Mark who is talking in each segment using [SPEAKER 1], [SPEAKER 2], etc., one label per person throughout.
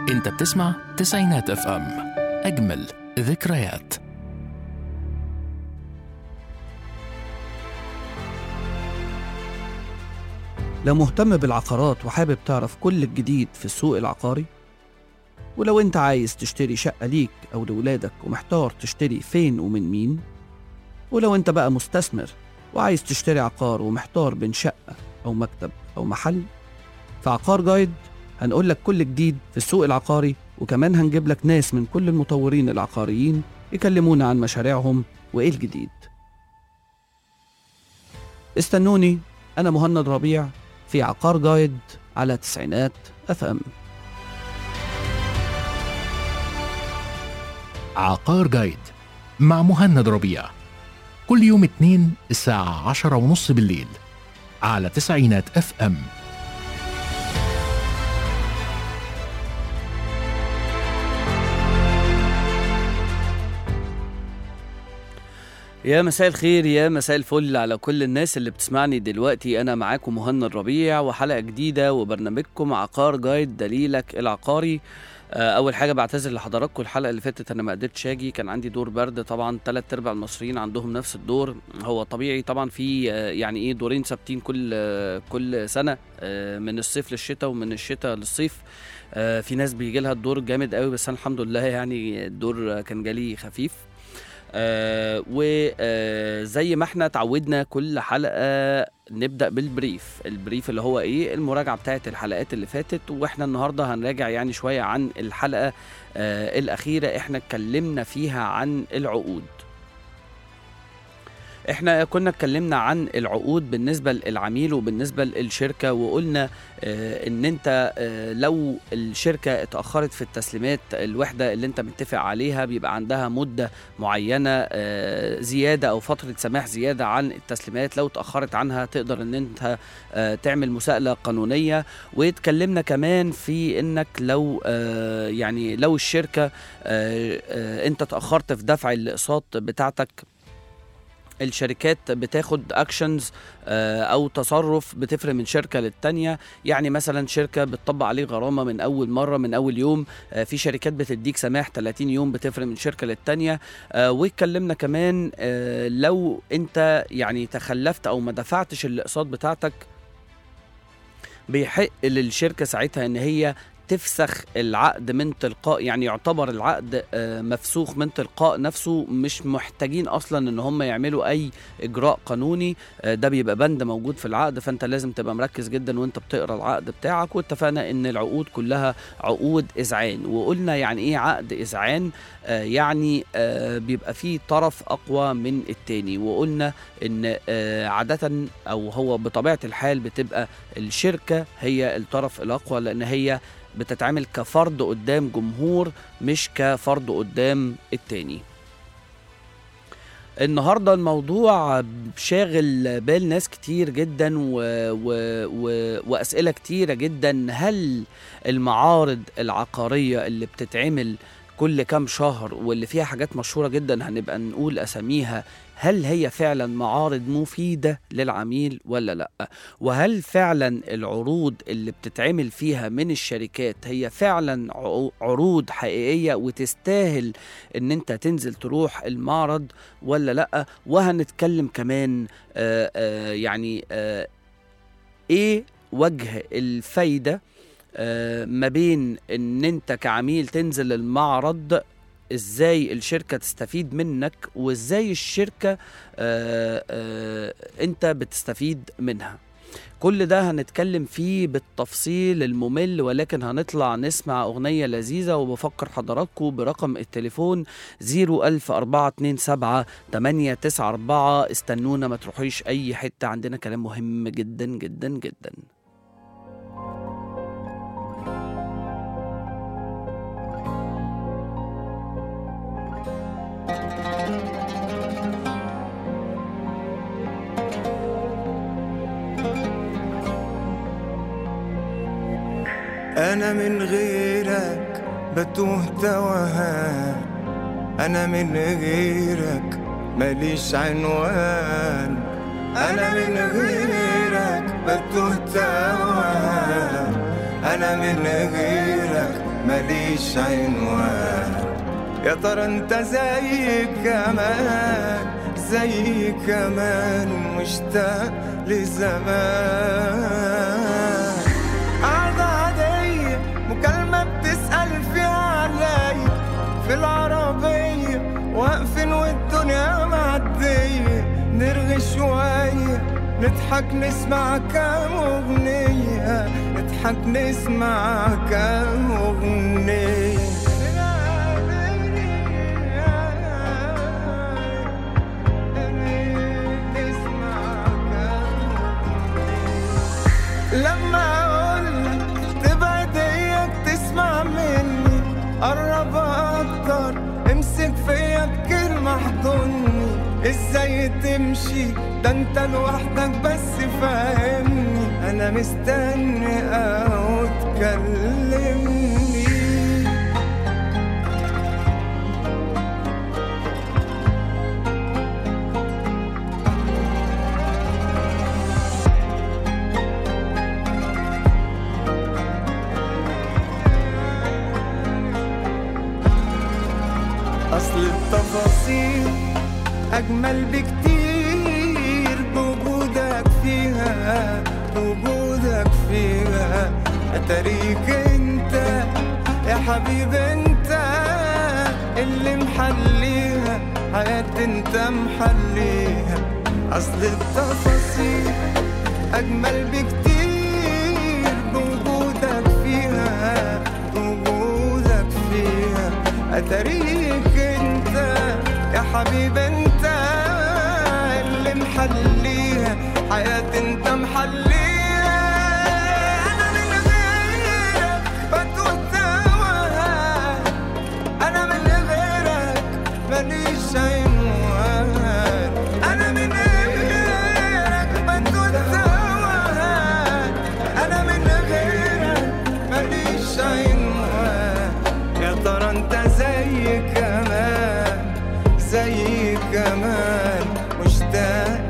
[SPEAKER 1] انت بتسمع تسعينات اف ام اجمل ذكريات
[SPEAKER 2] لو مهتم بالعقارات وحابب تعرف كل الجديد في السوق العقاري ولو انت عايز تشتري شقة ليك أو لولادك ومحتار تشتري فين ومن مين ولو انت بقى مستثمر وعايز تشتري عقار ومحتار بين شقة أو مكتب أو محل في عقار جايد هنقول لك كل جديد في السوق العقاري وكمان هنجيب لك ناس من كل المطورين العقاريين يكلمونا عن مشاريعهم وإيه الجديد استنوني أنا مهند ربيع في عقار جايد على تسعينات اف ام
[SPEAKER 1] عقار جايد مع مهند ربيع كل يوم اثنين الساعة عشرة ونص بالليل على تسعينات اف ام
[SPEAKER 2] يا مساء الخير يا مساء الفل على كل الناس اللي بتسمعني دلوقتي انا معاكم مهند ربيع وحلقه جديده وبرنامجكم عقار جايد دليلك العقاري آه، اول حاجه بعتذر لحضراتكم الحلقه اللي فاتت انا ما قدرتش اجي كان عندي دور برد طبعا ثلاث ارباع المصريين عندهم نفس الدور هو طبيعي طبعا في آه، يعني ايه دورين ثابتين كل آه، كل سنه آه، من الصيف للشتاء ومن الشتاء للصيف آه، في ناس بيجي لها الدور جامد قوي بس انا الحمد لله يعني الدور آه، كان جالي خفيف آه وزي ما احنا اتعودنا كل حلقه نبدا بالبريف البريف اللي هو ايه المراجعه بتاعت الحلقات اللي فاتت واحنا النهارده هنراجع يعني شويه عن الحلقه آه الاخيره احنا اتكلمنا فيها عن العقود احنا كنا اتكلمنا عن العقود بالنسبه للعميل وبالنسبه للشركه وقلنا اه ان انت اه لو الشركه اتاخرت في التسليمات الوحده اللي انت متفق عليها بيبقى عندها مده معينه اه زياده او فتره سماح زياده عن التسليمات لو اتاخرت عنها تقدر ان انت اه تعمل مساءله قانونيه واتكلمنا كمان في انك لو اه يعني لو الشركه اه اه انت اتاخرت في دفع الاقساط بتاعتك الشركات بتاخد اكشنز او تصرف بتفرق من شركه للتانيه يعني مثلا شركه بتطبق عليه غرامه من اول مره من اول يوم آه، في شركات بتديك سماح 30 يوم بتفرق من شركه للتانيه آه، واتكلمنا كمان آه، لو انت يعني تخلفت او ما دفعتش الاقساط بتاعتك بيحق للشركه ساعتها ان هي تفسخ العقد من تلقاء يعني يعتبر العقد آه، مفسوخ من تلقاء نفسه مش محتاجين اصلا ان هم يعملوا اي اجراء قانوني آه، ده بيبقى بند موجود في العقد فانت لازم تبقى مركز جدا وانت بتقرا العقد بتاعك واتفقنا ان العقود كلها عقود اذعان وقلنا يعني ايه عقد اذعان آه، يعني آه، بيبقى فيه طرف اقوى من التاني وقلنا ان آه، عاده او هو بطبيعه الحال بتبقى الشركه هي الطرف الاقوى لان هي بتتعامل كفرد قدام جمهور مش كفرد قدام التاني النهارده الموضوع شاغل بال ناس كتير جدا و... و... و... واسئله كتيره جدا هل المعارض العقاريه اللي بتتعمل كل كام شهر واللي فيها حاجات مشهوره جدا هنبقى نقول اساميها هل هي فعلا معارض مفيده للعميل ولا لا وهل فعلا العروض اللي بتتعمل فيها من الشركات هي فعلا عو- عروض حقيقيه وتستاهل ان انت تنزل تروح المعرض ولا لا وهنتكلم كمان آه آه يعني آه ايه وجه الفايده آه ما بين ان انت كعميل تنزل المعرض ازاي الشركه تستفيد منك وازاي الشركه آه آه انت بتستفيد منها كل ده هنتكلم فيه بالتفصيل الممل ولكن هنطلع نسمع أغنية لذيذة وبفكر حضراتكم برقم التليفون 01427 894 استنونا ما تروحيش أي حتة عندنا كلام مهم جدا جدا جدا
[SPEAKER 3] أنا من غيرك بتوه توهان أنا من غيرك ماليش عنوان أنا من غيرك بتوه توهان أنا من غيرك ماليش عنوان يا ترى انت زي كمان زي كمان مشتاق لزمان قعدة عادية مكالمة بتسأل فيها عليا في العربية واقفين والدنيا معدية نرغي شوية نضحك نسمع كام أغنية نضحك نسمع كام أغنية نسمع كام لما اقولك تبعد اياك تسمع مني قرب اكتر امسك فيا بكلمة احضني ازاي تمشي ده انت لوحدك بس فاهمني انا مستني او تكلمني أصل التفاصيل أجمل بكتير بوجودك فيها بوجودك فيها أتاريك أنت يا حبيب أنت اللي محليها حياتي أنت محليها أصل التفاصيل أجمل بكتير بوجودك فيها بوجودك فيها أتاريك أنت يا حبيب أنت اللي محليها حياتي أنت محليها أنا من غيرك بتوه توهان أنا من غيرك ماليش عنوان أنا من غيرك بتوه توهان أنا من غيرك ماليش عنوان يا ترى أنت زي كمان زي كمان مشتاق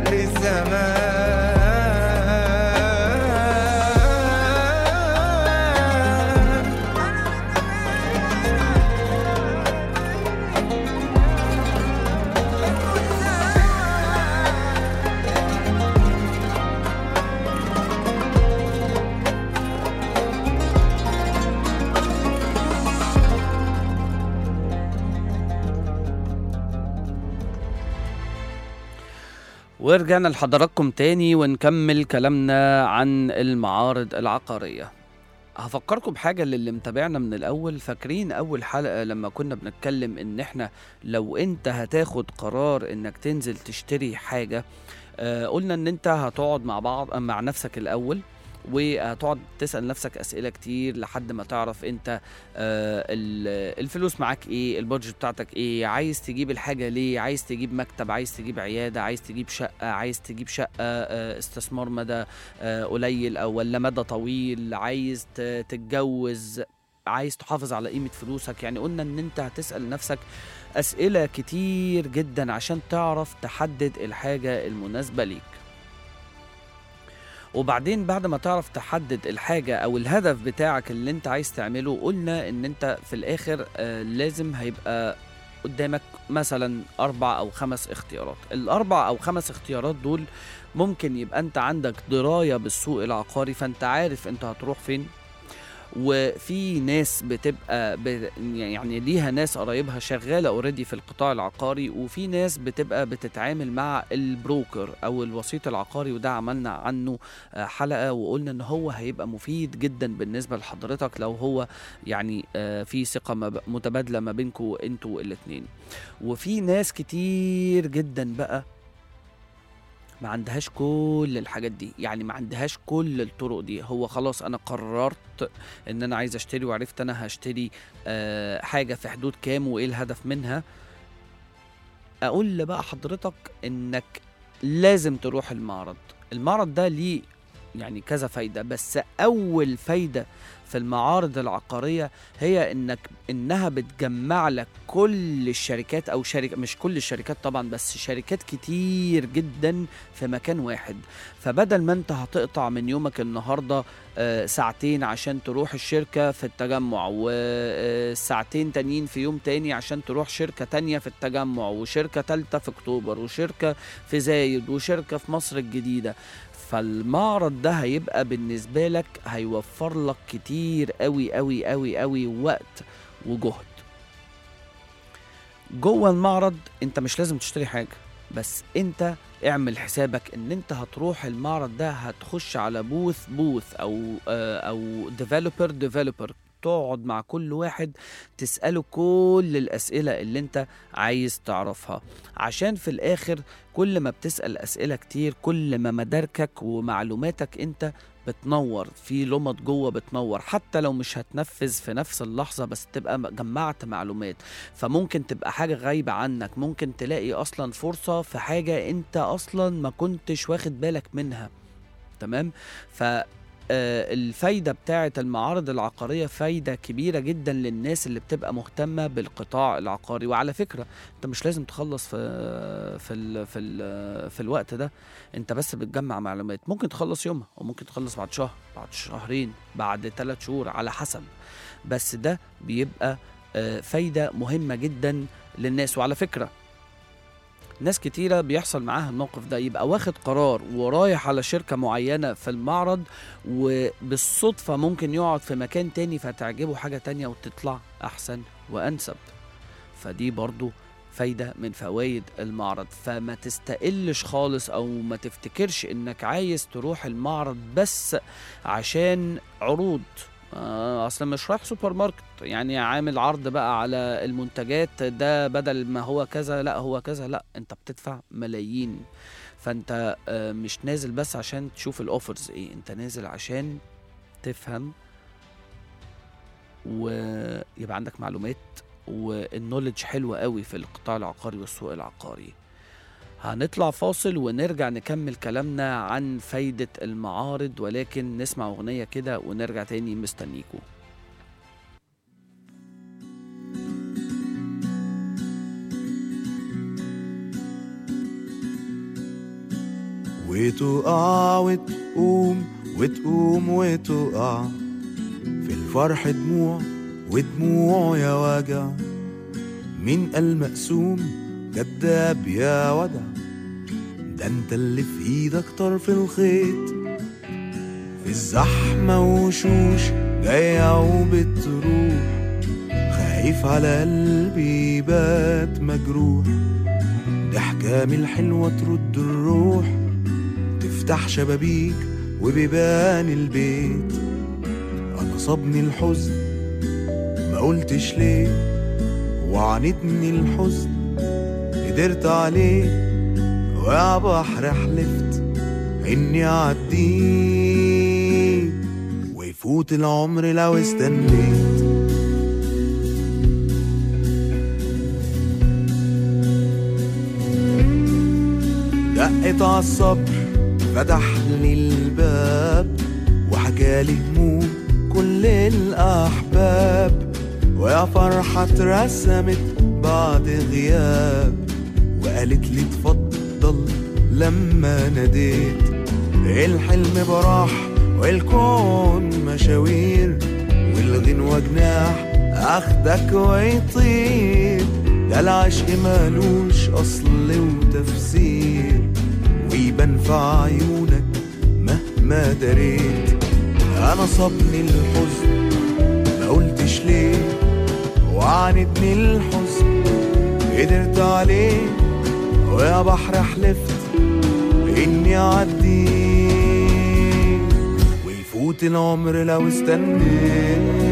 [SPEAKER 3] لزمان
[SPEAKER 2] ورجعنا لحضراتكم تاني ونكمل كلامنا عن المعارض العقارية هفكركم بحاجة للي متابعنا من الأول فاكرين أول حلقة لما كنا بنتكلم إن إحنا لو أنت هتاخد قرار إنك تنزل تشتري حاجة آه قلنا إن أنت هتقعد مع بعض مع نفسك الأول وهتقعد تسأل نفسك أسئلة كتير لحد ما تعرف أنت آه ال- الفلوس معاك إيه البادجت بتاعتك إيه عايز تجيب الحاجة ليه عايز تجيب مكتب عايز تجيب عيادة عايز تجيب شقة عايز تجيب شقة آه استثمار مدى آه قليل أو ولا مدى طويل عايز ت- تتجوز عايز تحافظ على قيمة فلوسك يعني قلنا ان انت هتسأل نفسك أسئلة كتير جدا عشان تعرف تحدد الحاجة المناسبة ليك وبعدين بعد ما تعرف تحدد الحاجة أو الهدف بتاعك اللي أنت عايز تعمله قلنا إن أنت في الآخر آه لازم هيبقى قدامك مثلا أربع أو خمس اختيارات الأربع أو خمس اختيارات دول ممكن يبقى أنت عندك دراية بالسوق العقاري فأنت عارف أنت هتروح فين وفي ناس بتبقى ب... يعني ليها ناس قرايبها شغاله اوريدي في القطاع العقاري وفي ناس بتبقى بتتعامل مع البروكر او الوسيط العقاري وده عملنا عنه آه، حلقه وقلنا ان هو هيبقى مفيد جدا بالنسبه لحضرتك لو هو يعني آه، في ثقه مب- متبادله ما بينكم انتوا الاثنين وفي ناس كتير جدا بقى ما عندهاش كل الحاجات دي يعني ما عندهاش كل الطرق دي هو خلاص انا قررت ان انا عايز اشتري وعرفت انا هشتري آه حاجه في حدود كام وايه الهدف منها اقول بقى حضرتك انك لازم تروح المعرض المعرض ده ليه يعني كذا فايده بس اول فايده في المعارض العقاريه هي انك انها بتجمع لك كل الشركات او شركه مش كل الشركات طبعا بس شركات كتير جدا في مكان واحد فبدل ما انت هتقطع من يومك النهارده آه، ساعتين عشان تروح الشركه في التجمع وساعتين تانيين في يوم تاني عشان تروح شركه تانيه في التجمع وشركه تالته في اكتوبر وشركه في زايد وشركه في مصر الجديده فالمعرض ده هيبقى بالنسبة لك هيوفر لك كتير قوي قوي قوي قوي وقت وجهد جوه المعرض انت مش لازم تشتري حاجة بس انت اعمل حسابك ان انت هتروح المعرض ده هتخش على بوث بوث او آه، او ديفلوبر ديفلوبر تقعد مع كل واحد تسأله كل الأسئلة اللي انت عايز تعرفها عشان في الآخر كل ما بتسأل أسئلة كتير كل ما مداركك ومعلوماتك انت بتنور في لمط جوه بتنور حتى لو مش هتنفذ في نفس اللحظة بس تبقى م- جمعت معلومات فممكن تبقى حاجة غايبة عنك ممكن تلاقي أصلا فرصة في حاجة انت أصلا ما كنتش واخد بالك منها تمام ف آه، الفايدة بتاعة المعارض العقارية فايدة كبيرة جدا للناس اللي بتبقى مهتمة بالقطاع العقاري وعلى فكرة انت مش لازم تخلص في في ال في ال في الوقت ده انت بس بتجمع معلومات ممكن تخلص يومها وممكن تخلص بعد شهر بعد شهرين بعد ثلاث شهور على حسب بس ده بيبقى آه، فايدة مهمة جدا للناس وعلى فكرة ناس كتيرة بيحصل معاها الموقف ده يبقى واخد قرار ورايح على شركة معينة في المعرض وبالصدفة ممكن يقعد في مكان تاني فتعجبه حاجة تانية وتطلع أحسن وأنسب فدي برضو فايدة من فوائد المعرض فما تستقلش خالص أو ما تفتكرش إنك عايز تروح المعرض بس عشان عروض آه، اصل مش رايح سوبر ماركت يعني عامل عرض بقى على المنتجات ده بدل ما هو كذا لا هو كذا لا انت بتدفع ملايين فانت آه، مش نازل بس عشان تشوف الاوفرز ايه انت نازل عشان تفهم ويبقى عندك معلومات والنولج حلوة قوي في القطاع العقاري والسوق العقاري هنطلع فاصل ونرجع نكمل كلامنا عن فايدة المعارض ولكن نسمع أغنية كده ونرجع تاني مستنيكو
[SPEAKER 4] وتقع وتقوم وتقوم وتقع في الفرح دموع ودموع يا وجع مين قال مقسوم كداب يا ودع ده انت اللي في ايدك طرف الخيط في الزحمة وشوش جاية وبتروح خايف على قلبي بات مجروح ضحكة من الحلوة ترد الروح تفتح شبابيك وبيبان البيت انا صابني الحزن ما قلتش ليه وعانتني الحزن قدرت عليه ويا بحر حلفت اني اعديه ويفوت العمر لو استنيت دقت عالصبر فتح لي الباب وحكالي هموم كل الأحباب ويا فرحة اترسمت بعد غياب وقالت لي اتفضل لما ناديت الحلم براح والكون مشاوير والغنوة جناح اخدك ويطير ده العشق مالوش اصل وتفسير ويبان في عيونك مهما دريت انا صابني الحزن ما قلتش ليه وعاندني الحزن قدرت عليه ويا بحر حلفت اني اعديه ويفوت العمر لو استنيت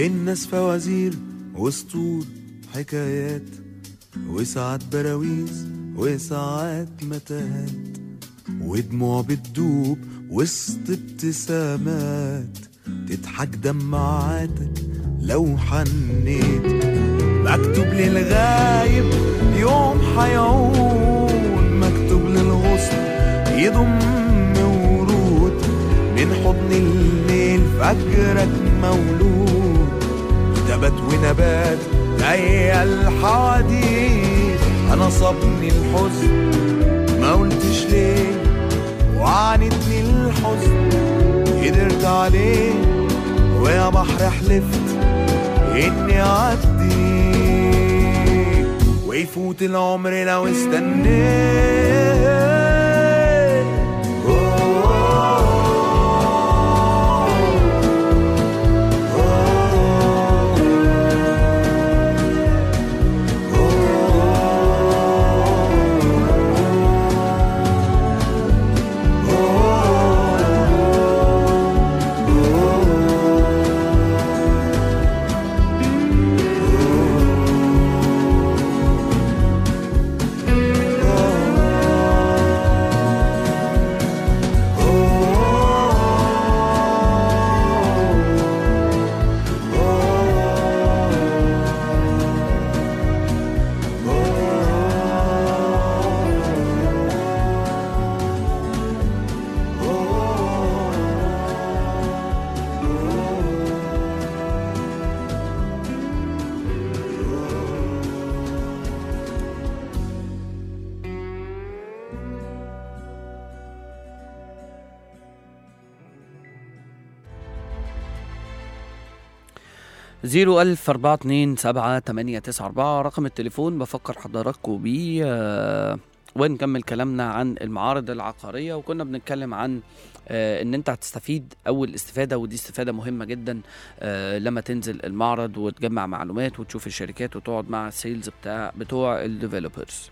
[SPEAKER 4] الناس فوازير وسطول حكايات وساعات براويز وساعات متاهات ودموع بتدوب وسط ابتسامات تضحك دمعاتك لو حنيت مكتوب للغايب يوم حيعود مكتوب للغصن يضم ورود من حضن الليل فجرك مولود نبات ونبات زي الحواديت انا صابني الحزن ما قلتش ليه وعانتني الحزن قدرت عليه ويا بحر حلفت اني اعدي ويفوت العمر لو استنيت
[SPEAKER 2] زيرو ألف أربعة اتنين سبعة تمانية تسعة أربعة رقم التليفون بفكر حضراتكم بيه آه، ونكمل كلامنا عن المعارض العقارية وكنا بنتكلم عن آه، ان انت هتستفيد اول استفادة ودي استفادة مهمة جدا آه، لما تنزل المعرض وتجمع معلومات وتشوف الشركات وتقعد مع السيلز بتاع بتوع الديفلوبرز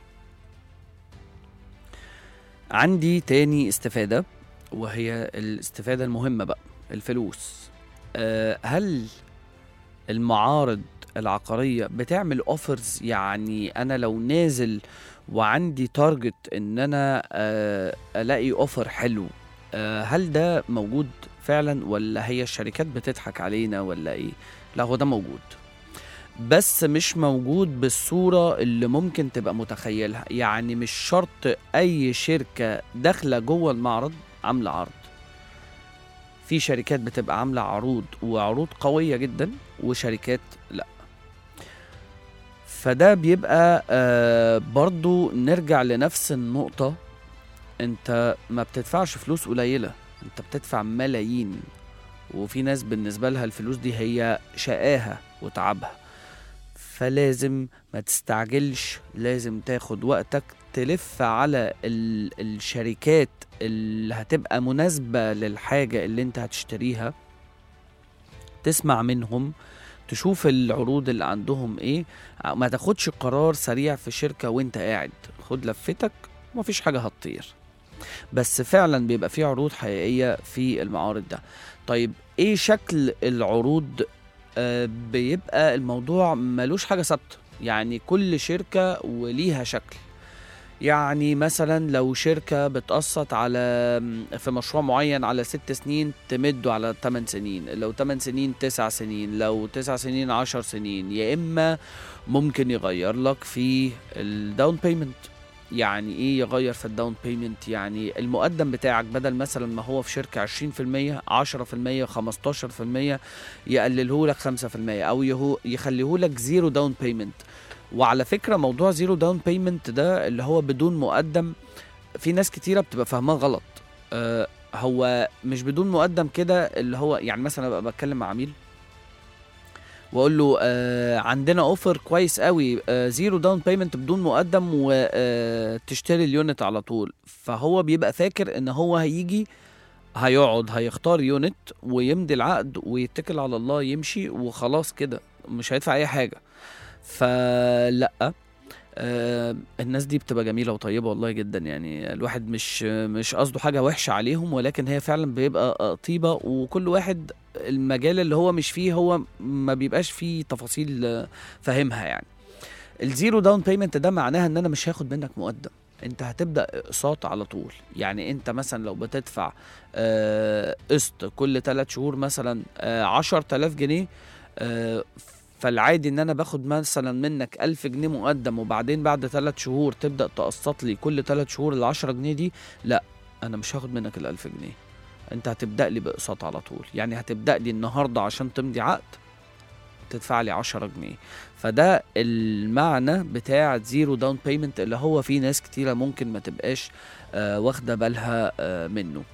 [SPEAKER 2] عندي تاني استفادة وهي الاستفادة المهمة بقى الفلوس آه، هل المعارض العقارية بتعمل اوفرز يعني انا لو نازل وعندي تارجت ان انا آه، الاقي اوفر حلو آه، هل ده موجود فعلا ولا هي الشركات بتضحك علينا ولا ايه لا هو ده موجود بس مش موجود بالصورة اللي ممكن تبقى متخيلها يعني مش شرط اي شركة داخلة جوه المعرض عاملة عرض في شركات بتبقى عاملة عروض وعروض قوية جدا وشركات لا فده بيبقى آه برضو نرجع لنفس النقطة انت ما بتدفعش فلوس قليلة انت بتدفع ملايين وفي ناس بالنسبة لها الفلوس دي هي شقاها وتعبها فلازم ما تستعجلش لازم تاخد وقتك تلف على ال الشركات اللي هتبقى مناسبة للحاجة اللي انت هتشتريها تسمع منهم تشوف العروض اللي عندهم ايه ما تاخدش قرار سريع في شركة وانت قاعد خد لفتك ومفيش حاجة هتطير بس فعلا بيبقى في عروض حقيقية في المعارض ده طيب ايه شكل العروض آه بيبقى الموضوع ملوش حاجة ثابتة يعني كل شركة وليها شكل يعني مثلا لو شركة بتقسط على في مشروع معين على ست سنين تمده على 8 سنين لو 8 سنين 9 سنين لو 9 سنين 10 سنين يا إما ممكن يغير لك في الداون بيمنت يعني ايه يغير في الداون بيمنت يعني المقدم بتاعك بدل مثلا ما هو في شركة 20% 10% 15% يقلله لك 5% او يهو يخليه لك زيرو داون بيمنت وعلى فكره موضوع زيرو داون بيمنت ده اللي هو بدون مقدم في ناس كتيره بتبقى فاهماه غلط آه هو مش بدون مقدم كده اللي هو يعني مثلا ابقى بتكلم مع عميل واقول له آه عندنا اوفر كويس قوي آه زيرو داون بيمنت بدون مقدم وتشتري اليونت على طول فهو بيبقى فاكر ان هو هيجي هيقعد هيختار يونت ويمضي العقد ويتكل على الله يمشي وخلاص كده مش هيدفع اي حاجه فلا آه الناس دي بتبقى جميله وطيبه والله جدا يعني الواحد مش مش قصده حاجه وحشه عليهم ولكن هي فعلا بيبقى آه، طيبه وكل واحد المجال اللي هو مش فيه هو ما بيبقاش فيه تفاصيل آه، فاهمها يعني الزيرو داون بيمنت ده معناها ان انا مش هاخد منك مقدم انت هتبدا اقساط على طول يعني انت مثلا لو بتدفع آه، قسط كل 3 شهور مثلا آه، 10000 جنيه آه، فالعادي ان انا باخد مثلا منك 1000 جنيه مقدم وبعدين بعد 3 شهور تبدا تقسط لي كل 3 شهور ال 10 جنيه دي لا انا مش هاخد منك ال 1000 جنيه انت هتبدا لي باقساط على طول يعني هتبدا لي النهارده عشان تمضي عقد تدفع لي 10 جنيه فده المعنى بتاع زيرو داون بيمنت اللي هو في ناس كتيره ممكن ما تبقاش آه واخده بالها آه منه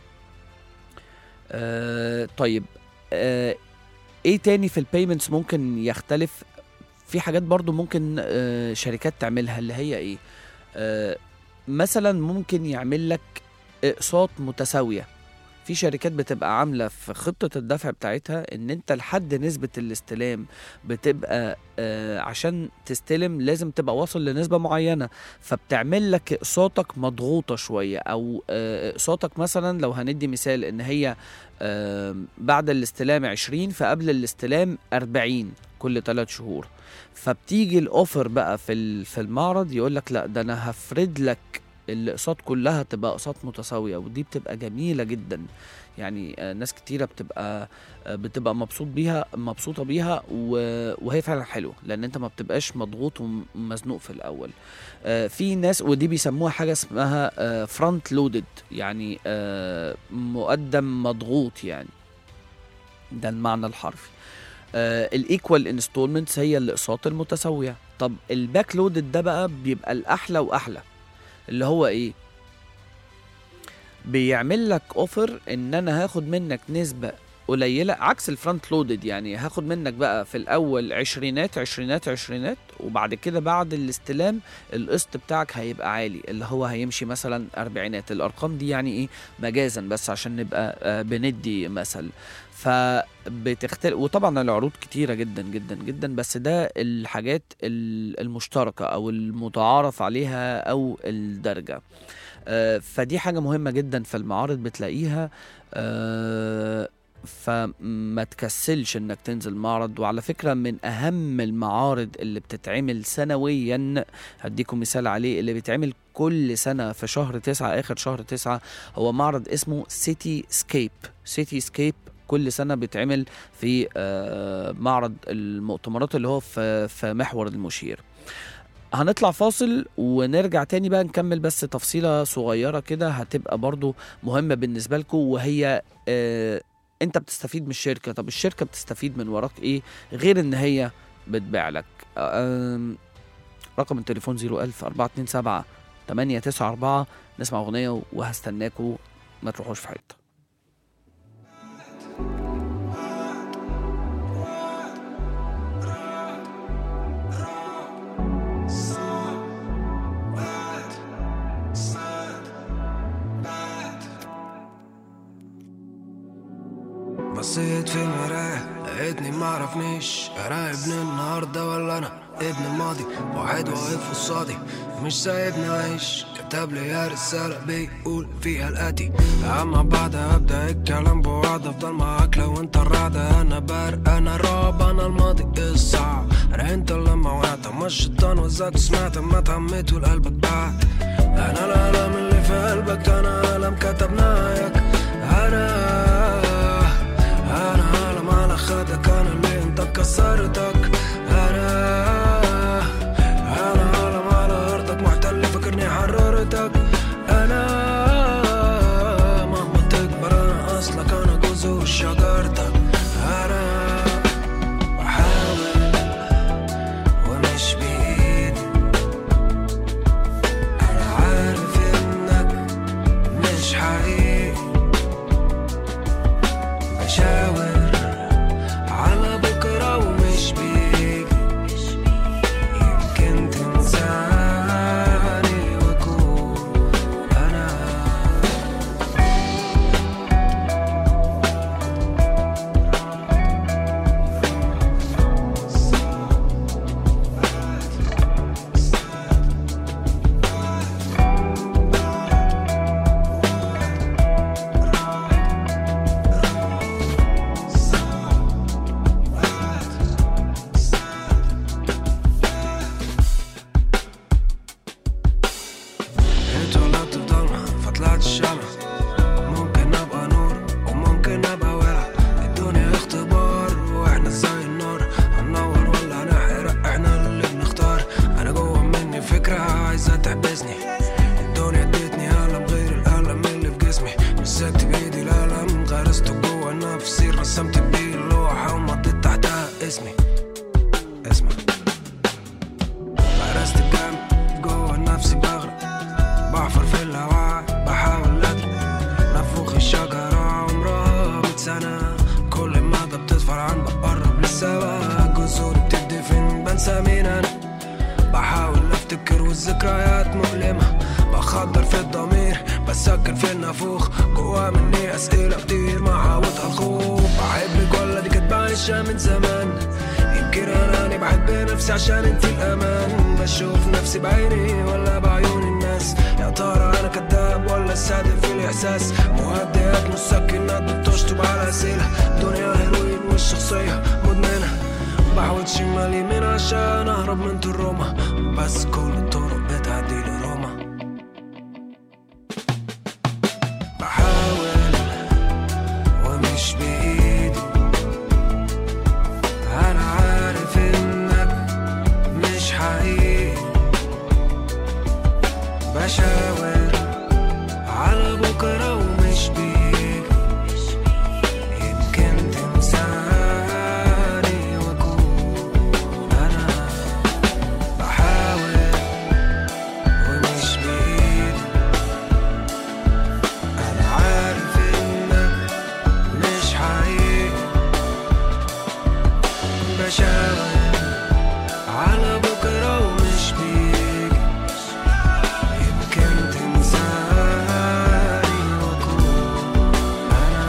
[SPEAKER 2] آه طيب آه ايه تاني في البيمنتس ممكن يختلف في حاجات برضو ممكن آه شركات تعملها اللي هي ايه آه مثلا ممكن يعمل لك اقساط متساويه في شركات بتبقى عامله في خطه الدفع بتاعتها ان انت لحد نسبه الاستلام بتبقى آه عشان تستلم لازم تبقى واصل لنسبه معينه فبتعمل لك اقساطك مضغوطه شويه او آه، اقساطك مثلا لو هندي مثال ان هي آه، بعد الاستلام 20 فقبل الاستلام 40 كل 3 شهور فبتيجي الاوفر بقى في ال- في المعرض يقول لك لا ده انا هفرد لك الاقساط كلها تبقى اقساط متساويه ودي بتبقى جميله جدا يعني آه، ناس كتيره بتبقى آه، بتبقى مبسوط بيها مبسوطه بيها و- وهي فعلا حلوه لان انت ما بتبقاش مضغوط ومزنوق في الاول آه، في ناس ودي بيسموها حاجه اسمها فرونت لودد يعني آه، مقدم مضغوط يعني ده المعنى الحرفي الايكوال انستولمنتس هي الاقساط المتساويه طب الباك لودد ده بقى بيبقى الاحلى واحلى اللي هو ايه بيعمل لك اوفر ان انا هاخد منك نسبه قليله عكس الفرونت لودد يعني هاخد منك بقى في الاول عشرينات عشرينات عشرينات وبعد كده بعد الاستلام القسط بتاعك هيبقى عالي اللي هو هيمشي مثلا اربعينات الارقام دي يعني ايه مجازا بس عشان نبقى آه، بندي مثل فبتختلف وطبعا العروض كتيره جدا جدا جدا بس ده الحاجات ال- المشتركه او المتعارف عليها او الدرجه آه، فدي حاجه مهمه جدا في المعارض بتلاقيها آه، فما تكسلش انك تنزل معرض وعلى فكره من اهم المعارض اللي بتتعمل سنويا هديكم مثال عليه اللي بيتعمل كل سنه في شهر تسعة اخر شهر تسعة هو معرض اسمه سيتي سكيب سيتي سكيب كل سنه بيتعمل في آه، معرض المؤتمرات اللي هو في في محور المشير هنطلع فاصل ونرجع تاني بقى نكمل بس تفصيلة صغيرة كده هتبقى برضو مهمة بالنسبة لكم وهي آه انت بتستفيد من الشركة طب الشركة بتستفيد من وراك ايه غير ان هي بتبيع لك آم، رقم التليفون 01000 427 894 نسمع اغنية وهستناكوا ما تروحوش في حتة
[SPEAKER 5] بصيت في المراية لقيتني معرفنيش انا ابن النهاردة ولا انا ابن الماضي واحد واقف قصادي مش سايبني اعيش كتب لي يا رسالة بيقول فيها الاتي اما بعد ابدا الكلام بوعد افضل معاك لو انت الرعدة انا بارق انا الرعب انا الماضي الصعب انا انت لما وقعت اما الشيطان وزاك سمعت اما تميت والقلبك بعد انا الالم اللي في قلبك انا الم كتب نهايك انا انا عالم على خدك انا اللي انت كسرتك انا انا عالم على ارضك محتل فكرني حررتك انا مهما تكبر انا اصلك انا جذور شجرتك انا بحاول ومش بايدي انا عارف انك مش حقيقي بشاور على بكرة ومش بيجي يمكن تنساني واكون عايزة تحبسني الدنيا ادتني ألم غير الألم اللي في جسمي مسكت بإيدي الألم غرسته جوه نفسي رسمت بيه اللوحة ومضيت تحتها اسمي اسمع غرست الجنب جوه نفسي بغرق بحفر في الهواء بحاول أدري نفوخ الشجرة عمرها مية سنة كل ما ده بتتفرعن بقرب للسما جذوري بتدفن بنسى مين أنا بحاول افتكر والذكريات مؤلمة بخدر في الضمير بسكن في النافوخ جوا مني اسئلة كتير ما حاولت الخوف بحبك ولا دي كانت بعيشها من زمان يمكن اناني بحب نفسي عشان انتي الامان بشوف نفسي بعيني ولا بعيون الناس يا ترى انا كذاب ولا صادق في الاحساس مهدئات مسكنات بتشطب على اسئله دنيا هيروين والشخصيه مدمنه بحوط شمال يمين عشان اهرب من تروما بس كل الطرق بتعدي لروما بحاول ومش بايدي انا عارف انك مش حقيقي بشاور على بكره ومش بيجي يمكن تنساني واكون انا بحاول ومش بايدي انا عارف انك مش حقيقي بشاور على بكره ومش بيجي يمكن تنساني واكون انا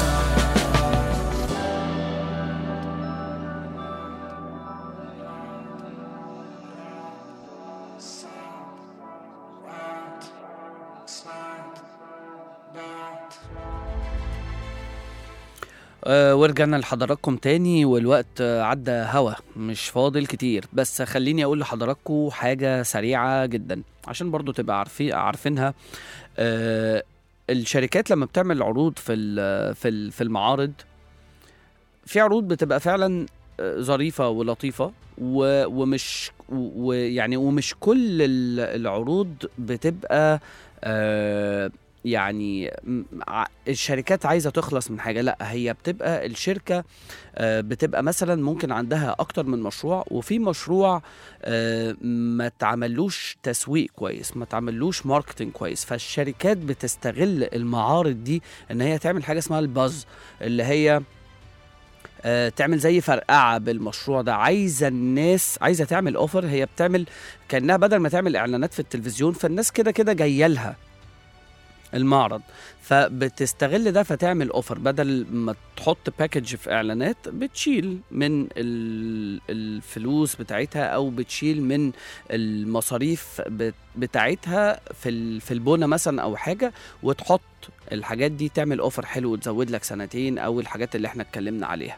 [SPEAKER 2] آه ورجعنا لحضراتكم تاني والوقت آه عدى هوا مش فاضل كتير بس خليني اقول لحضراتكم حاجة سريعة جدا عشان برضو تبقى عارفين عارفينها آه الشركات لما بتعمل عروض في ال- في ال- في المعارض في عروض بتبقى فعلا آه، ظريفة ولطيفة و- ومش و- ويعني ومش كل ال- العروض بتبقى آه يعني م- ع- الشركات عايزه تخلص من حاجه لا هي بتبقى الشركه آه، بتبقى مثلا ممكن عندها اكتر من مشروع وفي مشروع آه، ما تعملوش تسويق كويس ما تعملوش ماركتنج كويس فالشركات بتستغل المعارض دي ان هي تعمل حاجه اسمها الباز اللي هي آه، تعمل زي فرقعه بالمشروع ده عايزه الناس عايزه تعمل اوفر هي بتعمل كانها بدل ما تعمل اعلانات في التلفزيون فالناس كده كده جايه لها المعرض فبتستغل ده فتعمل اوفر بدل ما تحط باكج في اعلانات بتشيل من ال- الفلوس بتاعتها او بتشيل من المصاريف بت- بتاعتها في ال- في البونه مثلا او حاجه وتحط الحاجات دي تعمل اوفر حلو وتزود لك سنتين او الحاجات اللي احنا اتكلمنا عليها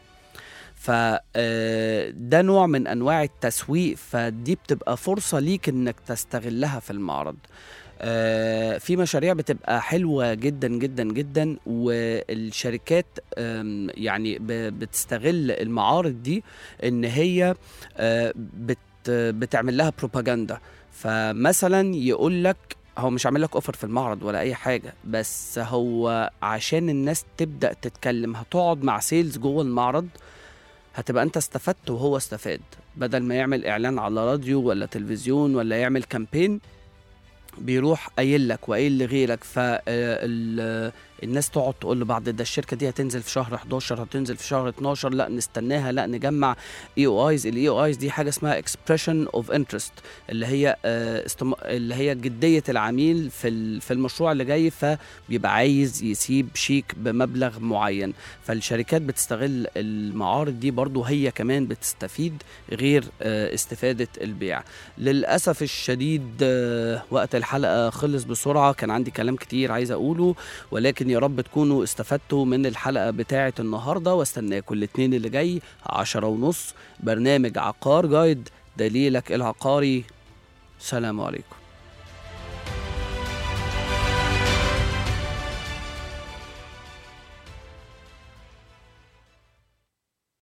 [SPEAKER 2] فده نوع من انواع التسويق فدي بتبقى فرصه ليك انك تستغلها في المعرض آه، في مشاريع بتبقى حلوة جدا جدا جدا والشركات آم، يعني ب- بتستغل المعارض دي ان هي آه، بت بتعمل لها بروباجندا فمثلا يقول لك هو مش عامل لك اوفر في المعرض ولا اي حاجه بس هو عشان الناس تبدا تتكلم هتقعد مع سيلز جوه المعرض هتبقى انت استفدت وهو استفاد بدل ما يعمل اعلان على راديو ولا تلفزيون ولا يعمل كامبين بيروح قايل لك وقايل لغيرك فالناس تقعد تقول لبعض ده الشركه دي هتنزل في شهر 11 هتنزل في شهر 12 لا نستناها لا نجمع اي او ايز الاي او ايز دي حاجه اسمها اكسبريشن اوف انترست اللي هي آه، استم... اللي هي جديه العميل في ال- في المشروع اللي جاي فبيبقى عايز يسيب شيك بمبلغ معين فالشركات بتستغل المعارض دي برضو هي كمان بتستفيد غير آه، استفاده البيع للاسف الشديد آه، وقت الحلقه خلص بسرعه كان عندي كلام كتير عايز اقوله ولكن يا رب تكونوا استفدتوا من الحلقه بتاعه النهارده واستناكم الاثنين اللي جاي عشرة ونص برنامج عقار جايد دليلك العقاري سلام عليكم